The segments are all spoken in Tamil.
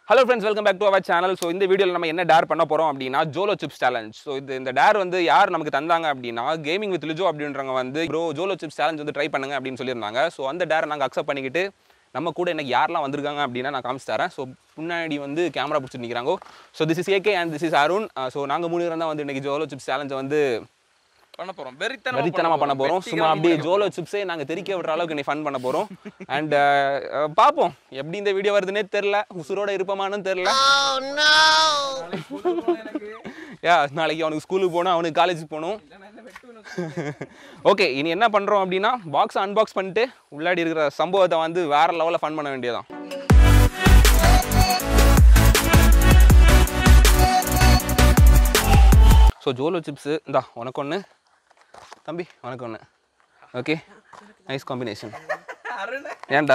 Hello friends welcome back to our channel so இந்த வீடியோவில் நம்ம என்ன டேர் பண்ண போகிறோம் அப்படின்னா ஜோலோ சிப்ஸ் சேலஞ்ச் ஸோ இது இந்த டேர் வந்து யார் நமக்கு தந்தாங்க அப்படின்னா கேமிங் வித் லிஜோ அப்படின்றவங்க வந்து ப்ரோ ஜோலோ சிப்ஸ் சேலஞ்ச் வந்து ட்ரை பண்ணுங்க அப்படின்னு சொல்லியிருந்தாங்க ஸோ அந்த டேரை நாங்கள் அக்செப்ட் பண்ணிக்கிட்டு நம்ம கூட எனக்கு யாரெல்லாம் வந்திருக்காங்க அப்படின்னா நான் காமிச்சு தரேன் ஸோ முன்னாடி வந்து கேமரா பிடிச்சிட்டு நிற்கிறாங்க so this is AK and this is Arun so நாங்கள் மூணு பேரும் தான் வந்து இன்னைக்கு ஜோலோ சிப்ஸ் சேலஞ்சை வந்து பண்ண போறோம் வெறித்தனமா வெறித்தனமா பண்ண போறோம் சும்மா அப்படியே ஜோலோ சிப்ஸே நாங்க தெறிக்க விடுற அளவுக்கு நீ ஃபன் பண்ண போறோம் அண்ட் பாப்போம் எப்படி இந்த வீடியோ வருதுன்னே தெரியல உசுரோட இருப்பமானு தெரியல யா நாளைக்கு அவனுக்கு ஸ்கூலுக்கு போகணும் அவனுக்கு காலேஜுக்கு போகணும் ஓகே இனி என்ன பண்றோம் அப்படின்னா பாக்ஸ் அன்பாக்ஸ் பண்ணிட்டு உள்ளாடி இருக்கிற சம்பவத்தை வந்து வேற லெவலில் ஃபன் பண்ண வேண்டியதான் ஸோ ஜோலோ சிப்ஸு இந்தா உனக்கு ஒன்று தம்பி உனக்கு ஒன்று ஓகே நைஸ் காம்பினேஷன் ஏன்டா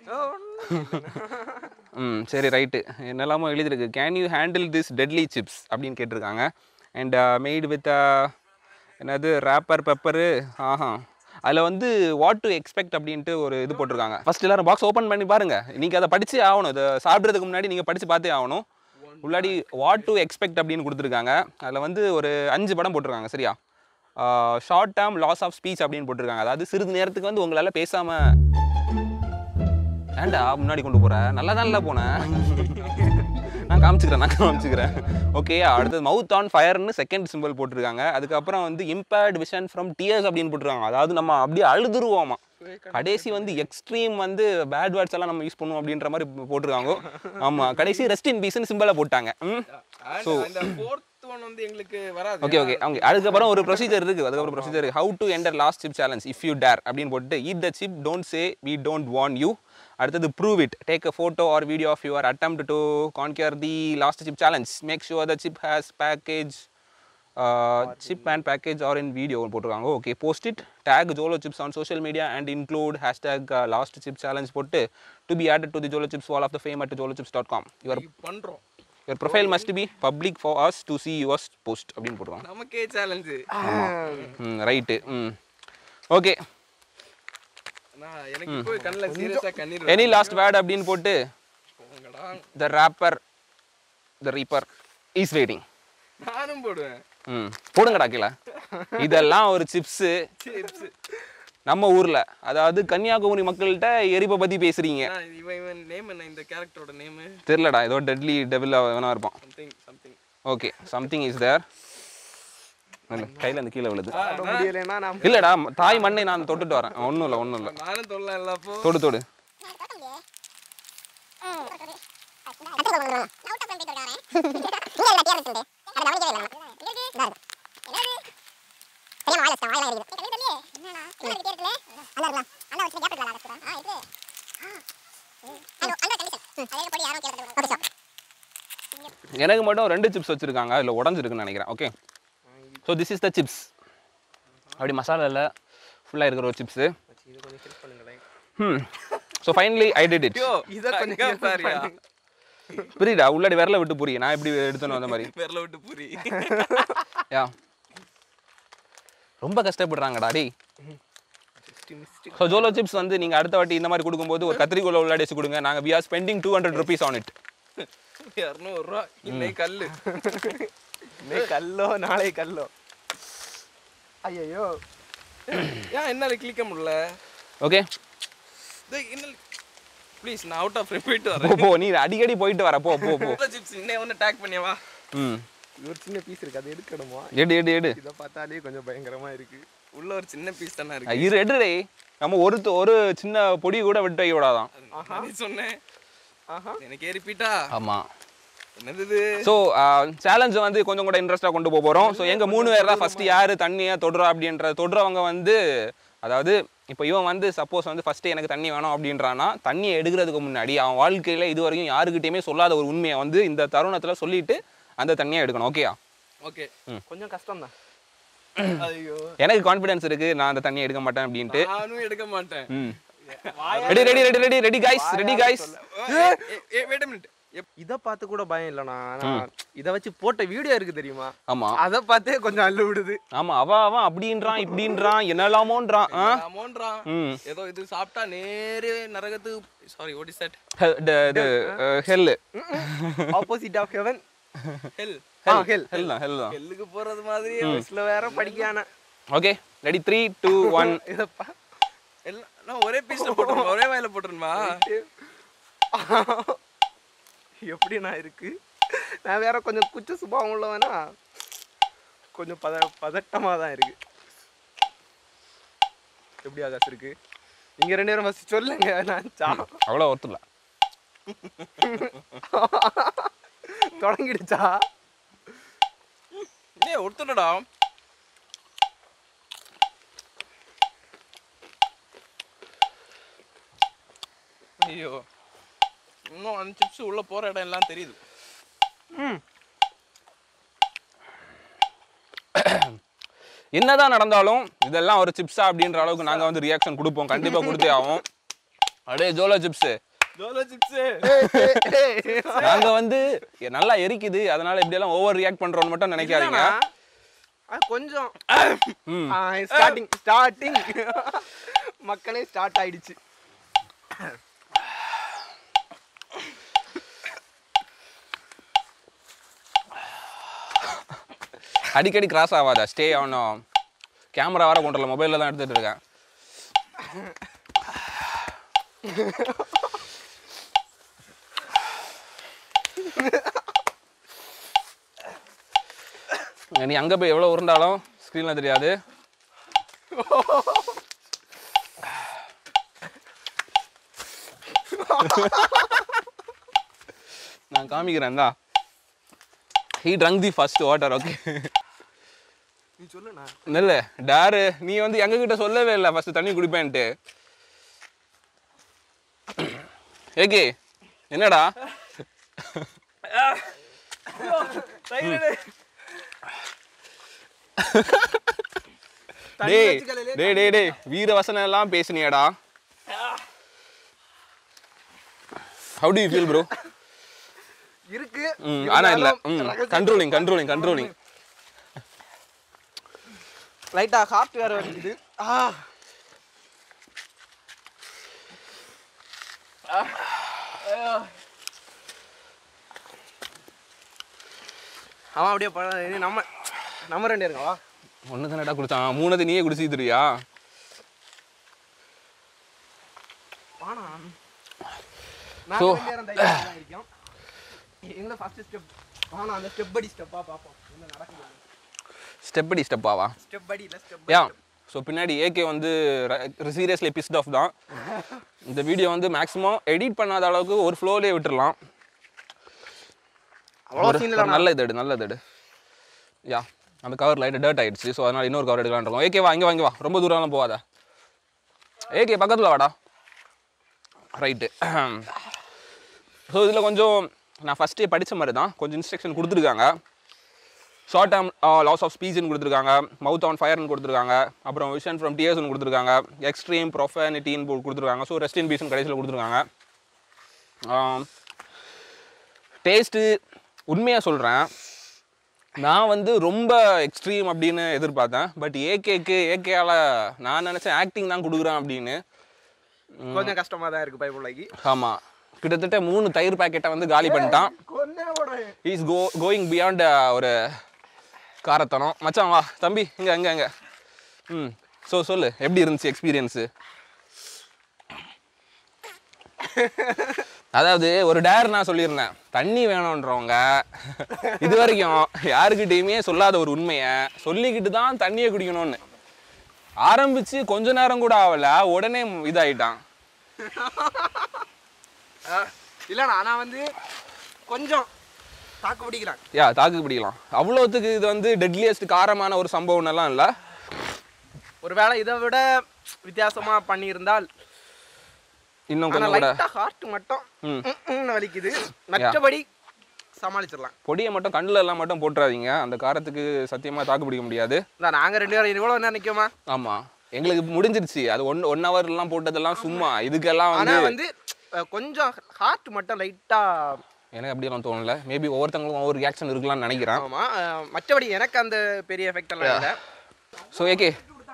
ம் சரி ரைட்டு என்னெல்லாமோ எழுதிருக்கு can you handle this deadly chips அப்படின்னு கேட்டிருக்காங்க அண்ட் மேட் வித் என்னது ரேப்பர் பெப்பரு ஆஹா அதில் வந்து வாட் டு எக்ஸ்பெக்ட் அப்படின்ட்டு ஒரு இது போட்டிருக்காங்க ஃபர்ஸ்ட் எல்லாரும் பாக்ஸ் ஓப்பன் பண்ணி பாருங்க நீங்கள் அதை படிச்சே ஆகணும் இதை சாப்பிட்றதுக்கு முன்னாடி நீங்கள் படித்து பார்த்தே ஆகணும் உள்ளாடி வாட் டு எக்ஸ்பெக்ட் அப்படின்னு கொடுத்துருக்காங்க அதில் வந்து ஒரு அஞ்சு படம் போட்டிருக்காங்க சரியா short term loss of speech அப்படின்னு போட்டிருக்காங்க அதாவது சிறிது நேரத்துக்கு வந்து உங்களால் பேசாமல் ஏன்டா முன்னாடி கொண்டு போற நல்லா தான் இல்லை போனேன் நான் காமிச்சுக்கிறேன் நான் காமிச்சுக்கிறேன் ஓகே அடுத்தது மவுத் ஆன் ஃபயர்னு செகண்ட் சிம்பிள் போட்டிருக்காங்க அதுக்கப்புறம் வந்து இம்பேர்ட் விஷன் ஃப்ரம் டியர்ஸ் அப்படின்னு போட்டிருக்காங்க அதாவது நம்ம அப்படியே அழுதுருவோமா கடைசி வந்து எக்ஸ்ட்ரீம் வந்து பேட் வேர்ட்ஸ் எல்லாம் நம்ம யூஸ் பண்ணுவோம் அப்படின்ற மாதிரி போட்டிருக்காங்க ஆமா கடைசி ரெஸ்ட் இன் பீஸ்னு சிம்பிளை போட்டாங்க ம் ஸோ இந்த ஃபோர்த் ஒன் வந்து எங்களுக்கு வராது ஓகே ஓகே அவங்க அதுக்கப்புறம் ஒரு ப்ரொசீஜர் இருக்கு அதுக்கப்புறம் procedure how to enter last chip challenge if you dare அப்படின்னு போட்டு eat the chip don't say we don't want you அடுத்தது prove it take a photo or video of your attempt to conquer the last chip challenge make sure the chip has package chip and package are in video போட்டிருக்காங்க okay post it tag Jolo chips on social media and include hashtag last chip challenge போட்டு to be added to the Jolo chips wall of the fame at Jolo chips dot com your பண்றோம் your profile must be public for us to see yours post அப்படின்னு போட்டுருவாங்க நமக்கே சேலஞ்சு ம் ரைட்டு ம் ஓகே நான் எனக்கு இப்போ கண்ணுல சீரியஸா கண்ணீர் எனி லாஸ்ட் வேர்ட் அப்படின்னு போட்டு போங்கடா the wrapper the reaper is waiting நானும் போடுவேன் ம் போடுங்கடா கீழே இதெல்லாம் ஒரு சிப்ஸு சிப்ஸ் நம்ம ஊரில் அதாவது கன்னியாகுமரி மக்கள்கிட்ட எரிப்பை பற்றி பேசுகிறீங்க இவன் இவன் நேம் என்ன இந்த கேரக்டரோட நேம் தெரிலடா ஏதோ டெட்லி டெபிள் வேணா இருப்பான் something something okay something is there கையில் அந்த கீழே விழுது முடியலைன்னா நான் இல்லைடா தாய் மண்ணை நான் தொட்டுட்டு வரேன் ஒன்றும் இல்லை ஒன்றும் இல்லை நானும் தொல்லலாம் இல்ல அப்போ தொடு தொடு எனக்கு மட்டும் ரெண்டு சிப்ஸ் வச்சுருக்காங்க இல்லை உடஞ்சிருக்குன்னு நினைக்கிறேன் okay so this is the chips அப்படி மசாலாவில் ஃபுல்லாக இருக்கிற ஒரு சிப்ஸு இது கொஞ்சம் ஹெல்ப் பண்ணுங்களேன் ம் so finally I did it இதை கொஞ்சம் பாரியா புரியுதா உள்ளாடி விரல விட்டு புரிய நான் எப்படி எடுத்தணும் அந்த மாதிரி விரல விட்டு பூரி யா ரொம்ப கஷ்டப்படுறாங்கடா டேய் ஸோ ஜோலோ சிப்ஸ் வந்து நீங்கள் அடுத்த வாட்டி இந்த மாதிரி கொடுக்கும்போது ஒரு கத்திரிக்கோலை உள்ளாடி வச்சு கொடுங்க நாங்கள் we are spending two hundred rupees on it இரநூறுவா இன்னைக்கு கல்லு இன்னைக்கு கல்லோ நாளை கல்லோ ஐயோ ஏன் என்னால கிளிக்க முடியல ஓகே டேய், என்ன ப்ளீஸ் நான் அவுட் ஆஃப் போயிட்டு போ வரேன் போ நீ அடிக்கடி போயிட்டு வர போ போ போ சிப்ஸ் இன்னே ஒன்று டேக் பண்ணியவா ம் ஒரு சின்ன பீஸ் இருக்கு அது எடுக்கணுமா எடு எடு எடு இதை பார்த்தாலே கொஞ்சம் பயங்கரமா இருக்கு உள்ள ஒரு சின்ன பீஸ் தானே அஹ் இருக்கு இரு எடு டேய் நம்ம ஒரு ஒரு சின்ன பொடி கூட விட்டு வைக்க விடாதான் நீ சொன்னேன் ஆஹா எனக்கு ரிப்பீட்டா ஆமாம் என்னது இது ஸோ சேலஞ்சை வந்து கொஞ்சம் கூட இன்ட்ரெஸ்ட்டாக கொண்டு போக போகிறோம் ஸோ எங்கள் மூணு பேர் தான் ஃபஸ்ட்டு யார் தண்ணியை தொடுறா அப்படின்ற தொடுறவங்க வந்து அதாவது இப்போ இவன் வந்து சப்போஸ் வந்து ஃபஸ்ட்டு எனக்கு தண்ணி வேணும் அப்படின்றானா தண்ணியை எடுக்கிறதுக்கு முன்னாடி அவன் வாழ்க்கையில் இது வரைக்கும் யாருக்கிட்டையுமே சொல்லாத ஒரு உண்மையை வந்து இந்த தருணத்தில் சொல்லிட்டு அந்த தண்ணியை எடுக்கணும் ஓகேயா ஓகே கொஞ்சம் கஷ்டம் தான் ஐயோ எனக்கு கான்ஃபிடன்ஸ் இருக்குது நான் அந்த தண்ணியை எடுக்க மாட்டேன் அப்படின்ட்டு நானும் எடுக்க மாட்டேன் ம் ready ready ready ready ready guys ready guys wait minute இதை பார்த்து கூட பயம் இல்லைண்ணா நான் இதை வச்சு போட்ட வீடியோ இருக்கு தெரியுமா ஆமா அதை பார்த்தே கொஞ்சம் அள்ளு விடுது ஆமா அவ அவன் அப்படின்றான் இப்படின்றான் என்னெல்லாமோன்றான் ஆ? அமௌண்ட்றான் ம் ஏதோ இது சாப்பிட்டா நேரே நரகத்துக்கு சாரி வாட் இஸ் தட் ஹெ- ட- இது hell opposite of heaven hell ஆ ஹெல் ஹெல் தான் ஹெல் தான் ஹெல்லுக்கு போறது மாதிரி பஸ்ல வேற படிக்கான okay ready three two one இதப்பா எல்லாம் நான் ஒரே பீஸ்ல போட்டுருமா ஒரே வாயில போட்டுருமா எப்படிண்ணா இருக்கு நான் வேற கொஞ்சம் குச்ச சுபாவம் உள்ளவனா கொஞ்சம் பத பதட்டமாக தான் இருக்கு எப்படி ஆகாஷ் இருக்கு நீங்க ரெண்டு பேரும் ஃபஸ்ட் சொல்லுங்க நான் சா அவ்வளோ ஒருத்தல தொடங்கிடுச்சா ஏய் ஒருத்தடா ஐயோ இன்னும் அந்த சிப்ஸ் உள்ள போற இடம் எல்லாம் தெரியுது என்னதான் நடந்தாலும் இதெல்லாம் ஒரு சிப்ஸா அப்படின்ற அளவுக்கு நாங்க வந்து ரியாக்ஷன் கொடுப்போம் கண்டிப்பா கொடுத்தே ஆகும் அடே ஜோலோ சிப்ஸ் ஜோலோ சிப்ஸ் நாங்க வந்து நல்லா எரிக்குது அதனால இப்படி எல்லாம் ஓவர் ரியாக்ட் பண்றோம்னு மட்டும் நினைக்காதீங்க கொஞ்சம் ம். ஸ்டார்டிங் ஸ்டார்டிங் மக்களே ஸ்டார்ட் ஆயிடுச்சு அடிக்கடி கிராஸ் ஆகாத ஸ்டே ஆகணும் கேமரா வர கொண்டு மொபைலில் தான் எடுத்துட்டு இருக்கேன் நீ அங்கே போய் எவ்வளோ உருண்டாலும் ஸ்க்ரீனில் தெரியாது நான் காமிக்கிறேன் தான் he drunk the first water okay நீ சொல்லுண்ணா நெல்லு டாரு நீ வந்து எங்ககிட்ட சொல்லவே இல்லை ஃபர்ஸ்ட் தண்ணி குடிப்பேன்ட்டு ஏகே என்னடா தண்ணி டேய் வச்சுக்கலையிலே டேய் டேய் டேய் வீர வசனம் எல்லாம் பேசுனியாடா how do you feel bro இருக்கு ம் ஆனா இல்ல இருந்தாலும் ம் ரகசியம் கண்ட்ரோலிங் கண்ட்ரோலிங் கண்ட்ரோலிங் லைட்டா ஹார்ட் வேற வலிக்குது ஆ அவன் அப்படியே பழ இனி நம்ம நம்ம ரெண்டு இருக்கா வா ஒன்று தானடா குடிச்சான் மூணது நீயே குடிச்சிக்கிறியா வாணா So- நாங்கள் ரெண்டு நேரம் தைரியம் தான் இருக்கோம் எங்களை ஃபர்ஸ்ட் ஸ்டெப் வாணா அந்த ஸ்டெப் படி ஸ்டெப்பாக பார்ப்போம் என்ன நடக்குது ஸ்டெப் படி ஸ்டெப்பாவா ஸ்டெப் படி இல்லை ஸ்டெப் யா ஸோ பின்னாடி ஏகே வந்து சீரியஸ்லி பிஸ்ட் ஆஃப் தான் இந்த வீடியோ வந்து மேக்ஸிமம் எடிட் பண்ணாத அளவுக்கு ஒரு ஃப்ளோலேயே விட்டுறலாம் அவ்வளோ ஒரு- சீன் ஒரு நல்ல இது எடு நல்ல இது எடு யா அந்த கவர் லைட்டு டர்ட் ஆயிடுச்சு ஸோ அதனால் இன்னொரு கவர் எடுக்கலாம்னு இருக்கோம் ஏகே வா இங்கே வாங்கி வா ரொம்ப தூரம்லாம் போகாத ஏகே பக்கத்தில் வாடா ரைட்டு ஸோ இதில் கொஞ்சம் நான் ஃபஸ்ட்டே படித்த மாதிரி தான் கொஞ்சம் இன்ஸ்ட்ரக்ஷன் கொடுத்துருக்காங்க ஷார்ட் டேர்ம் லாஸ் ஆஃப் ஸ்பீச்னு கொடுத்துருக்காங்க மவுத் ஆன் ஃபயர்னு கொடுத்துருக்காங்க அப்புறம் விஷன் ஃப்ரம் டியர்ஸ்னு கொடுத்துருக்காங்க எக்ஸ்ட்ரீம் ப்ரொஃபானிட்டின்னு கொடுத்துருக்காங்க ஸோ ரெஸ்ட் இன் பீஸ்னு கடைசியில் கொடுத்துருக்காங்க டேஸ்ட்டு உண்மையாக சொல்கிறேன் நான் வந்து ரொம்ப எக்ஸ்ட்ரீம் அப்படின்னு எதிர்பார்த்தேன் பட் ஏகேக்கு ஏகேயால் நான் நினச்சேன் ஆக்டிங் தான் கொடுக்குறேன் அப்படின்னு கொஞ்சம் கஷ்டமா தான் இருக்கு பைபிள்ளைக்கு ஆமாம் கிட்டத்தட்ட மூணு தயிர் பாக்கெட்டை வந்து காலி பண்ணிட்டான் கொன்னே போடுறேன் இஸ் கோ கோயிங் பியாண்ட் ஒரு காரத்தனம் மச்சான் வா தம்பி இங்கே அங்கே அங்கே ம் ஸோ சொல்லு எப்படி இருந்துச்சு எக்ஸ்பீரியன்ஸு அதாவது ஒரு டேர் நான் சொல்லியிருந்தேன் தண்ணி வேணுன்றவங்க இது வரைக்கும் யாருக்கிட்டேயுமே சொல்லாத ஒரு உண்மையை சொல்லிக்கிட்டு தான் தண்ணியை குடிக்கணும்னு ஆரம்பிச்சு கொஞ்ச நேரம் கூட ஆகல உடனே இதாயிட்டான் இல்லைண்ணா நான் வந்து கொஞ்சம் தாக்கு பிடிக்கிறேன் யா தாக்கு பிடிக்கலாம் அவ்வளோத்துக்கு இது வந்து டெட்லியஸ்ட் காரமான ஒரு சம்பவம்லாம் இல்லை ஒருவேளை இதை விட வித்தியாசமா பண்ணியிருந்தால் இன்னும் ஆனா கொஞ்சம் கூட லைட்டா ஹார்ட் மட்டும் ம். ம், ம்னு வலிக்குது மற்றபடி சமாளிச்சிடலாம் பொடியை மட்டும் கண்ணில் எல்லாம் மட்டும் போட்டுறாதீங்க அந்த காரத்துக்கு சத்தியமாக தாக்கு பிடிக்க முடியாது இந்த நாங்க ரெண்டு பேரும் இவ்வளவு நேரம் நிக்கோமா ஆமாம் எங்களுக்கு முடிஞ்சிருச்சு அது ஒன் ஒன் ஹவர்லாம் போட்டதெல்லாம் சும்மா இதுக்கெல்லாம் ஆனா வந்து வந்து அஹ், கொஞ்சம் ஹார்ட் மட்டும் லைட்டா எனக்கு அப்படியெல்லாம் தோணல மேபி ஒவ்வொருத்தங்களுக்கும் ஒவ்வொரு ரியாக்ஷன் இருக்கலாம்னு நினைக்கிறேன் ஆமா அஹ், மற்றபடி எனக்கு அந்த பெரிய எஃபெக்ட் எல்லாம் இல்லை ஸோ ஏகே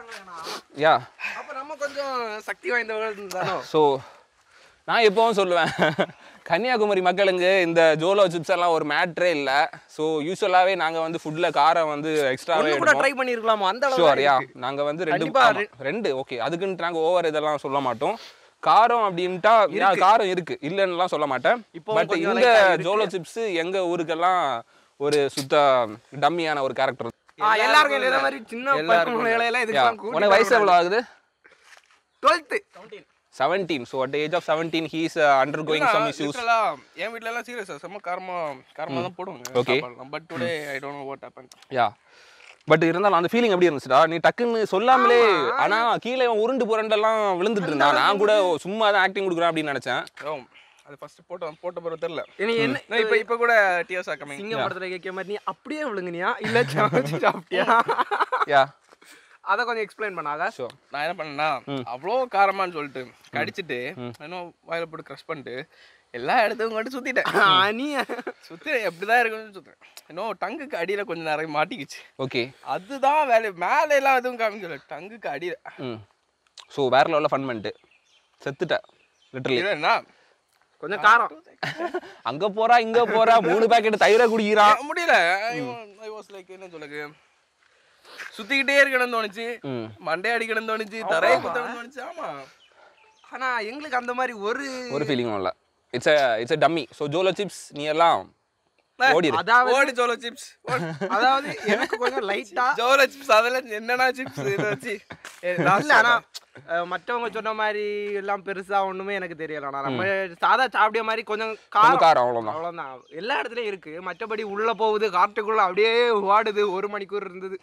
யா அப்ப நம்ம கொஞ்சம் சக்தி வாய்ந்தவர்கள் தானோ ஸோ நான் எப்பவும் சொல்லுவேன் கன்னியாகுமரி மக்களுக்கு இந்த ஜோலோ சிப்ஸ் எல்லாம் ஒரு மேட்ரே இல்லை ஸோ யூஸ்வலாகவே நாங்கள் வந்து ஃபுட்டில் காரம் வந்து எக்ஸ்ட்ராவே ஒண்ணு கூட ட்ரை பண்ணிருக்கலாமா அந்த அளவு ஷுவர் யா நாங்கள் வந்து ரெண்டு கண்டிப்பா ஆமா, ரெண்டு ஓகே அதுக்குன்ட்டு நாங்கள் ஓவர் இதெல்லாம் சொல்ல மாட்டோம் காரம் அப்படின்ட்டா யா, காரம் இருக்கு இல்லைன்னுலாம் சொல்ல மாட்டேன் இப்போ பட் கொஞ்சம் இந்த light ஆ இருக்கு. ஜோலோ சிப்ஸ் எங்க ஊருக்கெல்லாம் ஒரு சுத்த டம்மியான ஒரு கேரக்டர் ஆ, எல்லாருக்கும் இதே மாதிரி சின்ன பசங்க இதுக்கெல்லாம் உனக்கு வயசு எவ்வளோ ஆகுது twelfth seventeen so at age of seventeen he's undergoing some issues லிட்டரலா என் வீட்ல எல்லாம் சீரியஸா செம்ம காரமா காரமா தான் போடுவாங்க Okay. But today I don't know what happen yeah but இருந்தாலும் அந்த ஃபீலிங் எப்படி இருந்துச்சுடா நீ டக்குன்னு சொல்லாமலே ஆனா கீழே இவன் உருண்டு புரண்டெல்லாம் விழுந்துட்டு இருந்தான் நான் கூட சும்மா தான் ஆக்டிங் கொடுக்குறேன் அப்படின்னு நினைச்சேன் ஓ அது ஃபர்ஸ்ட் போட்ட போட்ட பிறகு தெரியல இனி என்ன நான் இப்போ இப்போ கூட டிஎஸ் ஆ கமிங் சிங்கம் படத்துல கேட்க மாதிரி நீ அப்படியே விழுங்குனியா இல்ல சமைச்சு சாப்பிட்டியா யா அதை கொஞ்சம் எக்ஸ்பிளைன் பண்ணாத ஸோ நான் என்ன பண்ணேன்னா அவ்வளோ காரமான்னு சொல்லிட்டு கடிச்சிட்டு இன்னும் வாயில போட்டு க்ரஷ் பண்ணிட்டு எல்லா இடத்துக்கும் கொண்டு சுத்திட்டேன் நீ சுத்தி எப்படிதான் இருக்குன்னு சுத்துறேன் இன்னும் டங்குக்கு அடியில கொஞ்சம் நிறைய மாட்டிக்கிச்சு ஓகே அதுதான் வேலை மேலே எல்லாம் எதுவும் காமிக்கல டங்குக்கு அடியில ம் ஸோ வேற லெவலில் ஃபன் பண்ணிட்டு செத்துட்டேன் லிட்டரலி இது என்ன கொஞ்சம் காரம் அங்க போறா இங்க போறா மூணு பாக்கெட் தயிரை குடிக்கிறான் முடியல ஐ வாஸ் லைக் என்ன சொல்லுங்க சுத்திக்கிட்டே இருக்கணும்னு தோணுச்சு ம் மண்டே அடிக்கணும்னு தோணுச்சு தரையை குத்தணும்னு தோணுச்சு ஆமா ஆனா எங்களுக்கு அந்த மாதிரி ஒரு ஒரு ஃபீலிங்கும் இல்லை it's it's a dummy so Jolo chips நீ எல்லாம் ஓடிடு அதாவது ஓடி சோள சிப்ஸ் அதாவது எனக்கு கொஞ்சம் லைட்டா ஜோல சிப்ஸ் அதெல்லாம் என்னன்னா சிப்ஸ் இதை வச்சு ஏ, last இல்ல ஆனா அஹ், மத்தவங்க சொன்ன மாதிரி எல்லாம் பெருசா ஒண்ணுமே எனக்கு தெரியல ஆனா நம்ம சாதா சாப்பிடிய மாதிரி கொஞ்சம் கொஞ்சம் காரம் காரம் அவ்வளோதான் அவ்வளவுதான் எல்லா இடத்துலயும் இருக்கு மற்றபடி உள்ள போகுது காட்டுக்குள்ள அப்படியே ஓடுது ஒரு மணிக்கூர் இருந்தது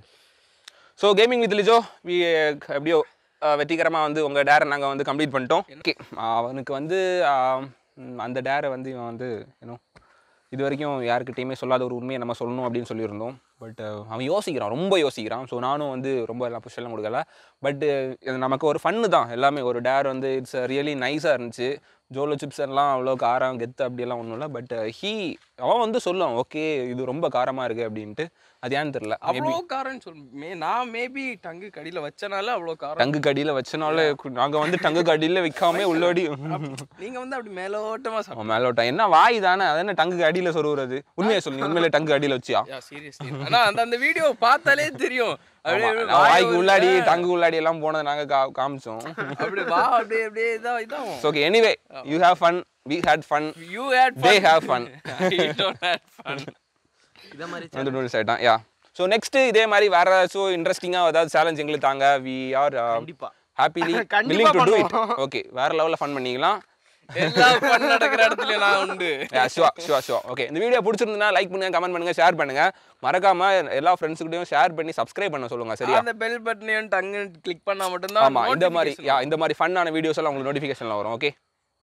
so gaming with Lijo we எப்படியோ அஹ், வெற்றிகரமா வந்து உங்க டேரை நாங்க வந்து கம்ப்ளீட் பண்ணிட்டோம் ஓகே அவனுக்கு வந்து ஆஹ், ம், அந்த டேரை வந்து இவன் வந்து ஏன்னோ இது வரைக்கும் யாருக்கிட்டையுமே சொல்லாத ஒரு உண்மையை நம்ம சொல்லணும் அப்படின்னு சொல்லியிருந்தோம் பட் அவன் யோசிக்கிறான் ரொம்ப யோசிக்கிறான் ஸோ நானும் வந்து ரொம்ப எல்லாம் புஷ் எல்லாம் கொடுக்கல பட் நமக்கு ஒரு ஃபன்னு தான் எல்லாமே ஒரு டேர் வந்து இட்ஸ் ரியலி நைஸாக இருந்துச்சு ஜோலோ சிப்ஸ் எல்லாம் அவ்வளோ காரம் கெத்து அப்படியெல்லாம் ஒன்றும் இல்லை பட் ஹீ அவன் வந்து சொல்லுவான் ஓகே இது ரொம்ப காரமாக இருக்குது அப்படின்ட்டு அது ஏன்னு தெரில அவ்வளோ காரம்னு சொல் மே நான் மேபி டங்கு கடியில வச்சனால அவ்வளோ காரம் டங்கு கடியில் வச்சனால கு- நாங்க வந்து டங்கு கடியில் வைக்காம உள்ளோடி நீங்க வந்து அப்படி மேலோட்டமா சாப்பிட்டீங்க அவன் மேலோட்டம் என்ன வாய் தானே அது என்ன டங்கு அடியில் சொருவுறது உண்மையை சொல்லு உண்மையில டங்கு அடியில் வச்சியா சீரியஸ்லி ஆனா அந்த அந்த வீடியோ பார்த்தாலே தெரியும் அப்படியே ஆமா, அப்படியே நான் வாய் வாய்க்கு ஒரு- உள்ளாடி டங்கு உள்ளாடி எல்லாம் போனதை நாங்க கா காமிச்சோம் அப்படி வா அப்படியே அப்படியே இதா இதாகும் okay anyway you have fun we had fun you had They have fun. I don't had fun இத மாதிரி வந்து நோட்டீஸ் ஆயிட்டான் யா ஸோ நெக்ஸ்ட் இதே மாதிரி வேற ஏதாச்சும் இன்ட்ரெஸ்டிங்காக ஏதாவது சேலஞ்ச் எங்களுக்கு தாங்க வி ஆர் கண்டிப்பா ஹாப்பிலி கண்டிப்பா willing டு டூ இட் பண்ணுவோம். ஓகே வேற லெவலில் ஃபன் பண்ணிக்கலாம் எல்லா ஃபன் நடக்கிற இடத்துல நான் உண்டு ஷுவா ஷுவா ஷுவா ஓகே இந்த வீடியோ பிடிச்சிருந்தா லைக் பண்ணுங்க கமெண்ட் பண்ணுங்க ஷேர் பண்ணுங்க மறக்காம எல்லா ஃப்ரெண்ட்ஸுக்கிட்டையும் ஷேர் பண்ணி சப்ஸ்கிரைப் பண்ண சொல்லுங்க சரியா அந்த பெல் பட்டனையும் டங்கு கிளிக் பண்ணா மட்டும்தான் ஆமா இந்த மாதிரி notification யா இந்த மாதிரி ஃபன்னான வீடியோஸ் எல்லாம் உங்களுக்கு நோட்டிஃபிகேஷன்ல வரும் ஓகே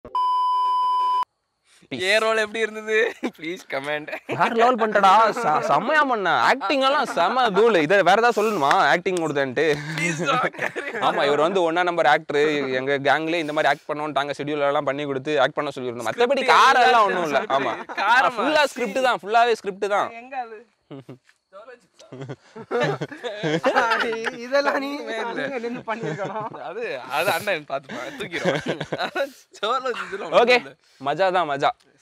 ஏ ரோல் எப்படி இருந்தது ப்ளீஸ் கமெண்ட் வேற லெவல் பண்ணிட்டடா ச- செம்மையா பண்ண ஆக்டிங் எல்லாம் செம தூள் இதை வேற ஏதாவது சொல்லணுமா ஆக்டிங் கொடுத்தேன்ட்டு ஆமா இவர் வந்து ஒன்னா நம்பர் ஆக்டர் எங்க கேங்ல இந்த மாதிரி ஆக்ட் பண்ணோம்ட்டாங்க ஷெட்யூல் எல்லாம் பண்ணி கொடுத்து ஆக்ட் பண்ண சொல்லியிருந்தோம் மத்தபடி காரம் எல்லாம் ஒண்ணும் இல்ல ஆமா காரமா? ஃபுல்லா ஸ்கிரிப்ட் தான் ஃபுல்லாவே ஸ்கிரிப்ட் தான் எங்க அது இதெல்லாம் நீ நீங்க நின்னு பண்ணிருக்கணும் அது அது அண்ணன் பார்த்துப்பான் தூக்கிடும் சோளம் ஓகே மஜா தான் மஜா